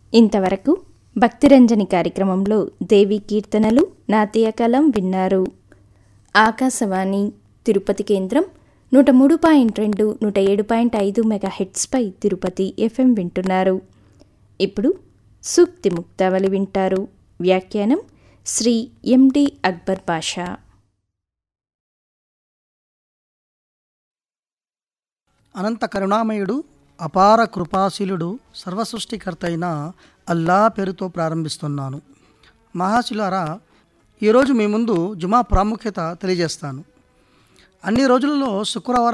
ఇంతవరకు భక్తిరంజని కార్యక్రమంలో దేవి కీర్తనలు నాట్యకలం విన్నారు ఆకాశవాణి తిరుపతి కేంద్రం నూట మూడు పాయింట్ రెండు నూట ఏడు పాయింట్ ఐదు మెగా హెడ్స్పై తిరుపతి ఎఫ్ఎం వింటున్నారు ఇప్పుడు సూక్తి ముక్తావళి వింటారు వ్యాఖ్యానం శ్రీ ఎండి అక్బర్ పాషా అనంత కరుణామయుడు అపార కృపాశీలుడు సర్వసృష్టికర్త అయిన అల్లా పేరుతో ప్రారంభిస్తున్నాను మహాశిలారా ఈరోజు మీ ముందు జుమా ప్రాముఖ్యత తెలియజేస్తాను అన్ని రోజులలో శుక్రవారం